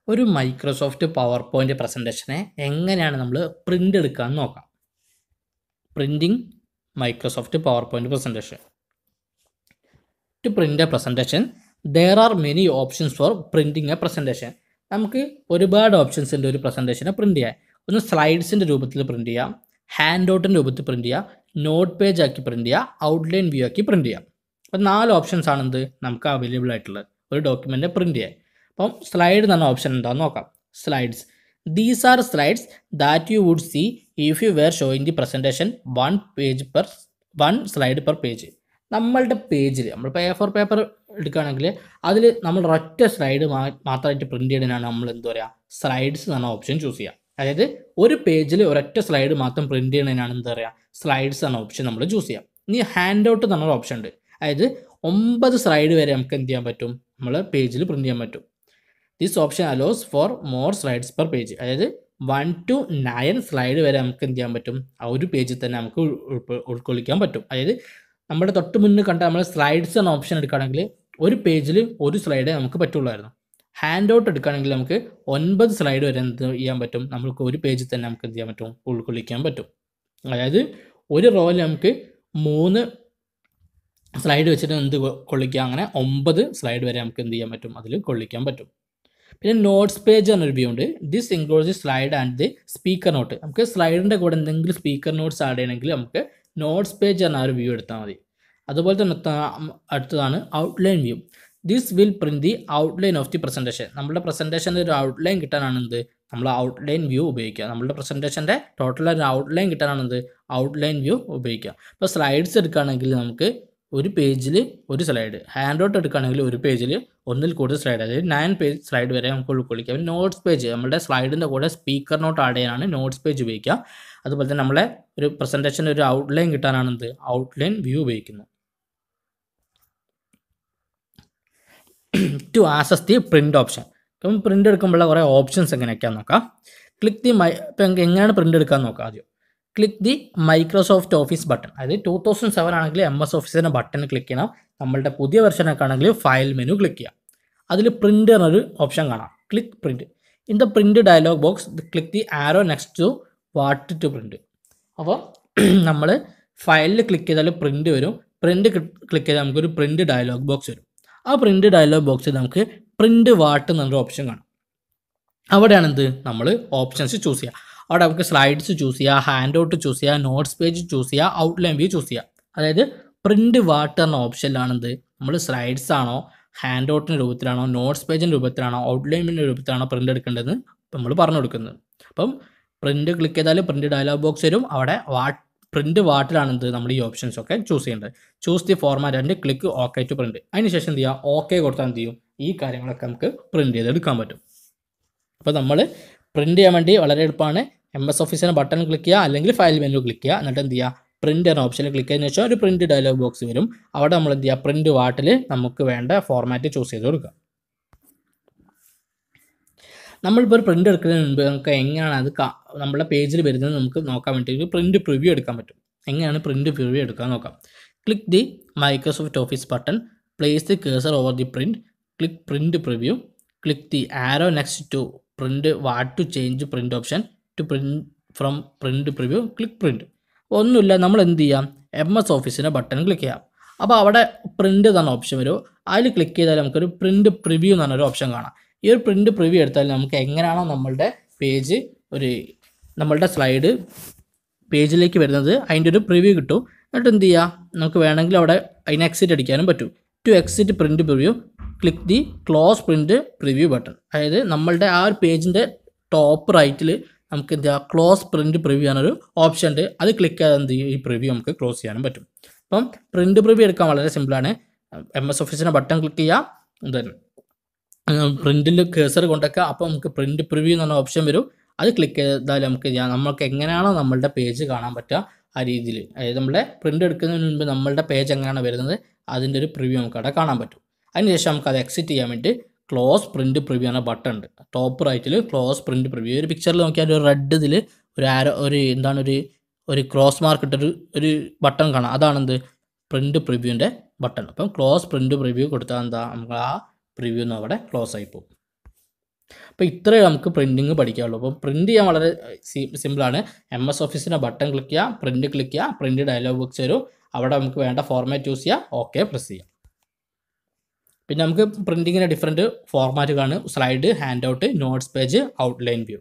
ഒരു Microsoft power point പ്രസൻറ്റേഷനെ എങ്ങനെയാണ് നമ്മൾ പ്രിൻ്റ് എടുക്കാമെന്ന് നോക്കാം printing Microsoft PowerPoint presentation to print a presentation there are many options for printing a presentation നമുക്ക് ഒരുപാട് ഓപ്ഷൻസ് ഉണ്ട് ഒരു പ്രസൻറ്റേഷനെ പ്രിൻറ്റ് ചെയ്യാൻ ഒന്ന് സ്ലൈഡ്സിൻ്റെ രൂപത്തിൽ പ്രിൻറ്റ് ചെയ്യാം ഹാൻഡ് ഔട്ടിൻ്റെ രൂപത്തിൽ പ്രിൻറ്റ് ചെയ്യാം നോട്ട് പേജ് ആക്കി പ്രിൻറ്റ് ചെയ്യാം ഔട്ട്ലൈൻ വ്യൂ ആക്കി പ്രിൻറ്റ് ചെയ്യാം അപ്പം നാല് ഓപ്ഷൻസ് ആണെന്ത് നമുക്ക് അവൈലബിൾ ആയിട്ടുള്ളത് ഒരു ഡോക്യുമെൻ്റ് പ്രിൻറ്റ് ചെയ്യാൻ അപ്പം സ്ലൈഡ് എന്ന് പറഞ്ഞ ഓപ്ഷൻ എന്താണെന്ന് നോക്കാം slides these are slides that you would see if you were showing the presentation one page per one slide per page നമ്മളുടെ പേജിൽ നമ്മൾ പേ ഫോർ പേപ്പർ എടുക്കുകയാണെങ്കിൽ അതിൽ നമ്മൾ ഒറ്റ സ്ലൈഡ് മാത്രമായിട്ട് പ്രിൻറ്റ് ചെയ്യുന്നതിനാണ് നമ്മൾ എന്താ പറയുക സ്ലൈഡ്സ് എന്ന ഓപ്ഷൻ ചൂസ് ചെയ്യുക അതായത് ഒരു പേജിൽ ഒരൊറ്റ സ്ലൈഡ് മാത്രം പ്രിൻറ്റ് ചെയ്യുന്നതിനാണ് എന്താ പറയുക സ്ലൈഡ്സ് എന്ന ഓപ്ഷൻ നമ്മൾ ചൂസ് ചെയ്യാം ഇനി ഹാൻഡ് ഔട്ട് എന്നൊരു ഓപ്ഷൻ ഉണ്ട് അതായത് ഒമ്പത് സ്ലൈഡ് വരെ നമുക്ക് എന്ത് ചെയ്യാൻ പറ്റും നമ്മൾ പേജിൽ പ്രിൻറ്റ് ചെയ്യാൻ പറ്റും this option allows for more slides per page അതായത് വൺ ടു നയൻ സ്ലൈഡ് വരെ നമുക്ക് എന്ത് ചെയ്യാൻ പറ്റും ആ ഒരു പേജിൽ തന്നെ നമുക്ക് ഉൾ- ഉൾപ്പെ- ഉൾക്കൊള്ളിക്കാൻ പറ്റും അതായത് നമ്മുടെ തൊട്ട് മുന്നിൽ കണ്ട നമ്മൾ സ്ലൈഡ്സ് എന്ന ഓപ്ഷൻ എടുക്കുകയാണെങ്കിൽ ഒരു പേജിൽ ഒരു സ്ലൈഡേ നമുക്ക് പറ്റുള്ളായിരുന്നു ഹാൻഡ് ഔട്ട് എടുക്കുകയാണെങ്കിൽ നമുക്ക് ഒൻപത് സ്ലൈഡ് വരെ എന്ത് ചെയ്യാൻ പറ്റും നമുക്ക് ഒരു പേജിൽ തന്നെ നമുക്ക് എന്ത് ചെയ്യാൻ പറ്റും ഉൾക്കൊള്ളിക്കാൻ പറ്റും അതായത് ഒരു റോയിൽ നമുക്ക് മൂന്ന് സ്ലൈഡ് വെച്ചിട്ട് എന്ത് കൊ- കൊള്ളിക്കാം അങ്ങനെ ഒമ്പത് സ്ലൈഡ് വരെ നമുക്ക് എന്ത് ചെയ്യാൻ പറ്റും അതിൽ കൊള്ളിക്കാൻ പറ്റും പിന്നെ നോട്ട്സ് പേജ് എന്നൊരു വ്യൂ ഉണ്ട് this include the slide and the speaker note നമുക്ക് സ്ലൈഡിൻ്റെ കൂടെ എന്തെങ്കിലും സ്പീക്കർ നോട്ട്സ് ആഡ് ചെയ്യണമെങ്കിൽ നമുക്ക് നോട്ട്സ് പേജ് എന്ന ആ ഒരു വ്യൂ എടുത്താൽ മതി അതുപോലെ തന്നെ ത- അടുത്തതാണ് outline view this will print the outline of the presentation നമ്മുടെ പ്രസൻറ്റേഷൻ്റെ ഒരു ഔട്ട്ലൈൻ കിട്ടാനാണ് എന്ത് നമ്മൾ ഔട്ട്ലൈൻ വ്യൂ ഉപയോഗിക്കുക നമ്മുടെ പ്രസൻറ്റേഷൻ്റെ ടോട്ടൽ ഒരു ഔട്ട്ലൈൻ കിട്ടാനാണ് എന്ത് ഔട്ട്ലൈൻ വ്യൂ ഉപയോഗിക്കുക ഇപ്പോൾ സ്ലൈഡ്സ് എടുക്കുകയാണെങ്കിൽ നമുക്ക് ഒരു പേജിൽ ഒരു സ്ലൈഡ് ഹാൻഡ് ഔട്ട് എടുക്കുകയാണെങ്കിൽ ഒരു പേജിൽ ഒന്നിൽ കൂടുതൽ സ്ലൈഡ് അതായത് നയൻ പേജ് സ്ലൈഡ് വരെ നമുക്ക് ഉൾക്കൊള്ളിക്കാം നോട്ട്സ് പേജ് നമ്മുടെ സ്ലൈഡിൻ്റെ കൂടെ സ്പീക്കർ നോട്ട് ആഡ് ചെയ്യാനാണ് നോട്ട്സ് പേജ് ഉപയോഗിക്കുക അതുപോലെ തന്നെ നമ്മളെ ഒരു പ്രസൻറ്റേഷൻ്റെ ഒരു ഔട്ട്ലൈൻ കിട്ടാനാണ് എന്ത് ഔട്ട്ലൈൻ വ്യൂ ഉപയോഗിക്കുന്നത് to access the print option ഇപ്പം പ്രിൻ്റ് എടുക്കുമ്പോഴുള്ള കുറേ ഓപ്ഷൻസ് എങ്ങനെയൊക്കെയാണെന്ന് നോക്കാം ക്ലിക്ക് ദി മൈ ഇപ്പം നമുക്ക് എങ്ങനെയാണ് പ്രിൻ്റ് എടുക്കാൻ നോക്കാം ആദ്യം click the Microsoft Office button അതായത് ടൂ തൗസൻഡ് സെവൻ ആണെങ്കിൽ എം എസ് ഓഫീസിൻ്റെ ബട്ടൺ ക്ലിക്ക് ചെയ്യണം നമ്മളുടെ പുതിയ വെർഷനൊക്കെ ആണെങ്കിൽ ഫയൽ മെനു ക്ലിക്ക് ചെയ്യാം അതിൽ പ്രിൻ്റ് എന്നൊരു ഓപ്ഷൻ കാണാം click print in the print dialog box click the arrow next to what to print അപ്പോൾ നമ്മൾ ഫയലിൽ ക്ലിക്ക് ചെയ്താൽ പ്രിൻ്റ് വരും പ്രിൻ്റ് ക്ലിക്ക് ചെയ്താൽ നമുക്കൊരു പ്രിൻ്റ് ഡയലോഗ് ബോക്സ് വരും ആ പ്രിൻ്റ് ഡയലോഗ് ബോക്സിൽ നമുക്ക് പ്രിൻ്റ് വാട്ട് എന്നൊരു ഓപ്ഷൻ കാണാം അവിടെയാണ് എന്ത് നമ്മൾ ഓപ്ഷൻസ് ചൂസ് ചെയ്യുക അവിടെ നമുക്ക് സ്ലൈഡ്സ് ചൂസ് ചെയ്യുക ഹാൻഡ് ഔട്ട് ചൂസ് ചെയ്യുക നോട്ട്സ് പേജ് ചൂസ് ചെയ്യുക ഔട്ട്ലൈൻ വ്യൂ ചൂസ് ചെയ്യുക അതായത് പ്രിൻ്റ് വാട്ട് എന്ന ഓപ്ഷനിലാണെന്ത് നമ്മൾ സ്ലൈഡ്സ് ആണോ ഹാൻഡ് ഔട്ടിൻ്റെ രൂപത്തിലാണോ നോട്ട്സ് പേജിൻ്റെ രൂപത്തിലാണോ ഔട്ട്ലൈനിൻ്റെ രൂപത്തിലാണോ പ്രിൻ്റ് എടുക്കേണ്ടതെന്ന് നമ്മൾ പറഞ്ഞു കൊടുക്കുന്നത് അപ്പം പ്രിൻ്റ് ക്ലിക്ക് ചെയ്താൽ പ്രിൻ്റ് ഡയലോഗ് ബോക്സ് വരും അവിടെ വാട്ട് പ്രിൻ്റ് വാട്ടിലാണ് എന്ത് നമ്മൾ ഈ ഓപ്ഷൻസ് ഒക്കെ ചൂസ് ചെയ്യേണ്ടത് choose the format and click okay to print അതിനുശേഷം എന്ത് ചെയ്യുക ഓക്കെ കൊടുത്താൽ എന്ത് ചെയ്യും ഈ കാര്യങ്ങളൊക്കെ നമുക്ക് പ്രിൻ്റ് ചെയ്തെടുക്കാൻ പറ്റും അപ്പോൾ നമ്മൾ പ്രിൻ്റ് ചെയ്യാൻ വേണ്ടി വളരെ എളുപ്പമാണ് എം എസ് ഓഫീസിൻ്റെ ബട്ടൺ ക്ലിക്ക് ചെയ്യുക അല്ലെങ്കിൽ ഫയൽ മെനു ക്ലിക്ക് ചെയ്യുക എന്നിട്ട് എന്ത് ചെയ്യുക പ്രിൻ്റ് എന്ന ഓപ്ഷനിൽ ക്ലിക്ക് ചെയ്തതിനു ശേഷം ഒരു പ്രിൻ്റ് ഡയലോഗ് ബോക്സ് വരും അവിടെ നമ്മൾ എന്ത് ചെയ്യുക പ്രിൻ്റ് വാട്ടിൽ നമുക്ക് വേണ്ട ഫോർമാറ്റ് ചൂസ് ചെയ്ത് കൊടുക്കുക നമ്മളിപ്പോൾ ഒരു പ്രിൻ്റ് എടുക്കുന്നതിന് മുൻപ് നമുക്ക് എങ്ങനെയാണ് അത് കാ- നമ്മുടെ പേജിൽ വരുന്നത് നമുക്ക് നോക്കാൻ വേണ്ടി ഒരു പ്രിൻ്റ് പ്രിവ്യൂ എടുക്കാൻ പറ്റും എങ്ങനെയാണ് പ്രിൻ്റ് പ്രിവ്യൂ എടുക്കാൻ നോക്കാം click the Microsoft Office button place the cursor over the print click print preview click the arrow next to print what to change print option to print from print preview click print ഒന്നുമില്ല നമ്മൾ എന്ത് ചെയ്യാം M S ഓഫീസിൻ്റെ button click ചെയ്യാം അപ്പോൾ അവിടെ print എന്ന option വരും അതിൽ ക്ലിക്ക് ചെയ്താൽ നമുക്കൊരു പ്രിൻ്റ് പ്രിവ്യൂ എന്ന് പറഞ്ഞൊരു ഓപ്ഷൻ കാണാം ഈ ഒരു പ്രിൻ്റ് പ്രിവ്യൂ എടുത്താൽ നമുക്ക് എങ്ങനെയാണോ നമ്മളുടെ പേജ് ഒരു നമ്മളുടെ സ്ലൈഡ് പേജിലേക്ക് വരുന്നത് അതിൻ്റെ ഒരു പ്രിവ്യൂ കിട്ടും എന്നിട്ട് എന്ത് ചെയ്യുക നമുക്ക് വേണമെങ്കിൽ അവിടെ അതിന് എക്സിറ്റ് അടിക്കാനും പറ്റും to exit print preview click the close print preview button അതായത് നമ്മളുടെ ആ ഒരു പേജിൻ്റെ ടോപ്പ് റൈറ്റിൽ നമുക്ക് എന്ത് ചെയ്യുക ക്ലോസ് പ്രിൻ്റ് പ്രിവ്യൂ ചെയ്യാനൊരു ഓപ്ഷൻ ഉണ്ട് അത് ക്ലിക്ക് ചെയ്താൽ എന്ത് ചെയ്യും ഈ പ്രിവ്യൂ നമുക്ക് ക്ലോസ് ചെയ്യാനും പറ്റും അപ്പം പ്രിൻ്റ് പ്രിവ്യൂ എടുക്കാൻ വളരെ സിമ്പിളാണ് എം എസ് ഓഫീസിൻ്റെ ബട്ടൺ ക്ലിക്ക് ചെയ്യുക ദെൻ പ്രിൻറ്റിൽ കേസർ കൊണ്ടൊക്കെ അപ്പോൾ നമുക്ക് പ്രിൻ്റ് പ്രിവ്യൂ എന്ന് പറഞ്ഞ ഓപ്ഷൻ വരും അത് ക്ലിക്ക് ചെയ്താൽ നമുക്ക് ചെയ്യാം നമുക്ക് എങ്ങനെയാണോ നമ്മളുടെ പേജ് കാണാൻ പറ്റുക ആ രീതിയിൽ അതായത് നമ്മുടെ പ്രിൻ്റ് എടുക്കുന്നതിന് മുൻപ് നമ്മളുടെ പേജ് എങ്ങനെയാണ് വരുന്നത് അതിൻ്റെ ഒരു പ്രിവ്യൂ നമുക്ക് അവിടെ കാണാൻ പറ്റും അതിനുശേഷം നമുക്ക് അത് എക്സിറ്റ് ചെയ്യാൻ വേണ്ടി ക്ലോസ് പ്രിൻ്റ് പ്രിവ്യൂ എന്ന ബട്ടൺ ഉണ്ട് ടോപ്പ് റൈറ്റിൽ ക്ലോസ് പ്രിൻ്റ് പ്രിവ്യൂ ഒരു പിക്ചറിൽ നോക്കിയാൽ ഒരു റെഡ് ഇതിൽ ഒരു ആരോ ഒരു എന്താണ് ഒരു ഒരു ക്രോസ് മാർക്ക് ഇട്ടൊരു ഒരു ബട്ടൺ കാണാം അതാണെന്ത് പ്രിൻ്റ് പ്രിവ്യൂവിൻ്റെ ബട്ടൺ അപ്പം ക്ലോസ് പ്രിൻ്റ് പ്രിവ്യൂ കൊടുത്താൽ എന്താ നമുക്ക് ആ പ്രിവ്യൂ എന്ന് അവിടെ ക്ലോസ് ആയി പോകും അപ്പോൾ ഇത്രയേ നമുക്ക് പ്രിൻറ്റിങ് പഠിക്കാനുള്ളൂ അപ്പോൾ പ്രിൻറ്റ് ചെയ്യാൻ വളരെ സിമ്പിളാണ് എം എസ് ഓഫീസിൻ്റെ ബട്ടൺ ക്ലിക്ക് ചെയ്യുക പ്രിൻറ്റ് ക്ലിക്ക് ചെയ്യുക പ്രിൻറ്റ് ഡയലോഗ് ബോക്സ് വരും അവിടെ നമുക്ക് വേണ്ട ഫോർമാറ്റ് ചൂസ് ചെയ്യുക ഓക്കെ പ്രസ് ചെയ്യുക പിന്നെ നമുക്ക് പ്രിൻറ്റിങ്ങിന് ഡിഫറെൻറ്റ് ഫോർമാറ്റ് കാണും slide handout notes page outline view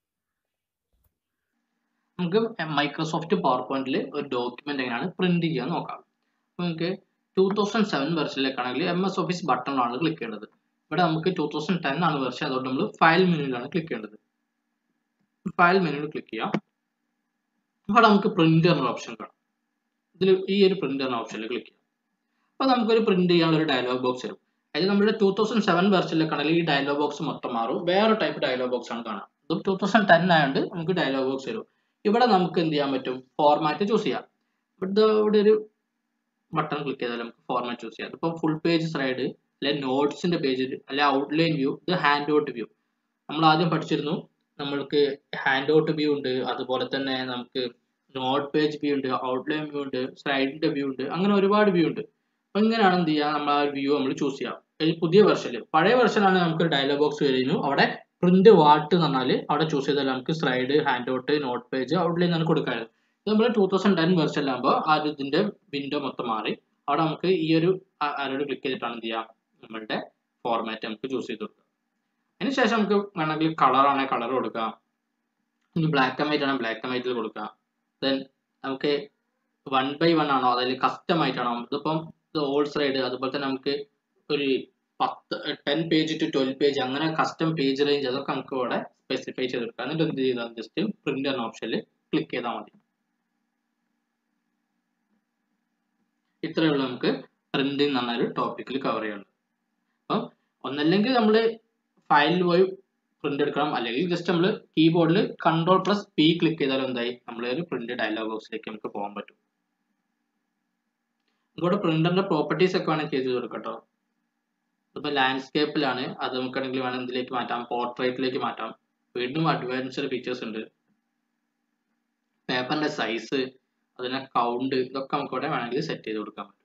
നമുക്ക് മൈക്രോസോഫ്റ്റ് പവർ പോയിന്റിൽ ഒരു ഡോക്യുമെന്റ് എങ്ങനെയാണ് പ്രിന്റ് ചെയ്യാൻ നോക്കാം അപ്പോൾ നമുക്ക് ടൂ തൗസൻഡ് സെവൻ വെർഷനിലേക്കാണെങ്കിൽ എം എസ് ഓഫീസ് ബട്ടണിലാണ് ക്ലിക്ക് ചെയ്യേണ്ടത് ഇവിടെ നമുക്ക് ടൂ തൗസൻഡ് ടെൻ ആണ് വെർഷൻ അതുകൊണ്ട് നമ്മൾ ഫയൽ മെനുവിലാണ് ക്ലിക്ക് ചെയ്യേണ്ടത് ഫയൽ മെനുവിൽ ക്ലിക്ക് ചെയ്യാം ഇവിടെ നമുക്ക് പ്രിന്റ് എന്ന ഓപ്ഷൻ കാണാം ഇതിൽ ഈ ഒരു പ്രിന്റ് എന്ന ഓപ്ഷനിൽ ക്ലിക്ക് ചെയ്യാം അപ്പോൾ നമുക്കൊരു പ്രിന്റ് ചെയ്യാനുള്ള ഒരു ഡയലോഗ് ബോക്സ് വരും അതായത് നമ്മുടെ ടൂ തൗസൻഡ് സെവൻ വെർഷനിലേക്കാണെങ്കിൽ ഈ ഡയലോഗ് ബോക്സ് മൊത്തം മാറും വേറെ ടൈപ്പ് ഡയലോഗ് ബോക്സ് ആണ് കാണാം ഇത് ടൂ തൗസൻഡ് ടെൻ ആയതുകൊണ്ട് നമുക്ക് ഡയലോഗ് ബോക്സ് വരും ഇവിടെ നമുക്ക് എന്ത് ചെയ്യാൻ പറ്റും ഫോർമാറ്റ് ചൂസ് ചെയ്യാം ഇവിടെ ഇവിടെ ഒരു ബട്ടൺ ക്ലിക്ക് ചെയ്താൽ നമുക്ക് ഫോർമാറ്റ് ചൂസ് ചെയ്യാം ഇപ്പോൾ ഫുൾ പേജ് സ്ലൈഡ് അല്ലെ നോട്ട്സിന്റെ പേജ് അല്ലെ ഔട്ട്ലൈൻ വ്യൂ ഇത് ഹാൻഡ് ഔട്ട് വ്യൂ നമ്മൾ ആദ്യം പഠിച്ചിരുന്നു നമ്മൾക്ക് ഹാൻഡ് ഔട്ട് വ്യൂ ഉണ്ട് അതുപോലെ തന്നെ നമുക്ക് നോട്ട് പേജ് വ്യൂ ഉണ്ട് ഔട്ട്ലൈൻ വ്യൂ ഉണ്ട് സ്ലൈഡിന്റെ വ്യൂ ഉണ്ട് അങ്ങനെ ഒരുപാട് വ്യൂ ഉണ്ട് അപ്പൊ ഇങ്ങനെയാണ് എന്ത് ചെയ്യുക നമ്മൾ ആ വ്യൂ നമ്മൾ ചൂസ് ചെയ്യാം ഈ പുതിയ വെർഷനിൽ പഴയ വെർഷനാണ് നമുക്ക് ഡയലോഗ് ബോക്സ് വരുന്നു അവിടെ പ്രിന്റ് വാട്ട് എന്ന് പറഞ്ഞാൽ അവിടെ ചൂസ് ചെയ്താൽ നമുക്ക് slide handout note page outline ആണ് കൊടുക്കാറുള്ളത് ഇത് നമ്മൾ ടൂ തൗസൻഡ് ടെൻ വെർഷനിലാകുമ്പോൾ ആ ഒരു ഇതിന്റെ വിൻഡോ മൊത്തം മാറി അവിടെ നമുക്ക് ഈ ഒരു ആരോട് ക്ലിക്ക് ചെയ്തിട്ടാണ് എന്ത് ചെയ്യുക നമ്മളുടെ ഫോർമാറ്റ് നമുക്ക് ചൂസ് ചെയ്ത് കൊടുക്കുക അതിനുശേഷം നമുക്ക് വേണമെങ്കിൽ കളർ ആണെങ്കിൽ കളർ കൊടുക്കാം ഇനി ബ്ലാക്ക് ആൻഡ് വൈറ്റ് ആണെങ്കിൽ ബ്ലാക്ക് ആൻഡ് വൈറ്റിൽ കൊടുക്കാം ദെൻ നമുക്ക് വൺ ബൈ വൺ ആണോ അതിൽ കസ്റ്റം ആയിട്ടാണോ ഇതിപ്പം ഇത് ഓൾ സൈഡ് അതുപോലെ തന്നെ നമുക്ക് ഒരു പത്ത് ten page to twelve page അങ്ങനെ കസ്റ്റം പേജ് റേഞ്ച് അതൊക്കെ നമുക്ക് ഇവിടെ സ്പെസിഫൈ ചെയ്തെടുക്കാം എന്നിട്ട് എന്ത് ചെയ്താൽ ജസ്റ്റ് പ്രിന്റ് എന്ന ഓപ്ഷനിൽ ക്ലിക്ക് ചെയ്താൽ മതി ഇത്രയേ ഉള്ളൂ നമുക്ക് പ്രിന്റിംഗ് എന്ന് പറഞ്ഞ ഒരു ടോപ്പിക്കിൽ കവർ ചെയ്യുള്ളൂ അപ്പം ഒന്നല്ലെങ്കിൽ നമ്മൾ ഫയലിൽ പോയി പ്രിന്റ് എടുക്കണം അല്ലെങ്കിൽ ജസ്റ്റ് നമ്മൾ കീബോർഡിൽ കൺട്രോൾ പ്ലസ് പി ക്ലിക്ക് ചെയ്താൽ എന്തായി നമ്മൾ ഒരു പ്രിന്റ് ഡയലോഗ് ബോക്സിലേക്ക് നമുക്ക് പോകാൻ പറ്റും ഇവിടെ പ്രിന്ററിന്റെ പ്രോപ്പർട്ടീസ് ഒക്കെ വേണമെങ്കിൽ ചെയ്ത് കൊടുക്കട്ടോ ഇതിപ്പോൾ ലാൻഡ്സ്കേപ്പിലാണ് അത് നമുക്കാണെങ്കിൽ വേണം ഇതിലേക്ക് മാറ്റാം പോർട്രേറ്റിലേക്ക് മാറ്റാം വീണ്ടും അഡ്വാൻസ്ഡ് ഫീച്ചേഴ്സ് ഉണ്ട് പേപ്പറിന്റെ സൈസ് അതിനെ കൗണ്ട് ഇതൊക്കെ നമുക്ക് ഇവിടെ വേണമെങ്കിൽ സെറ്റ് ചെയ്ത് കൊടുക്കാൻ പറ്റും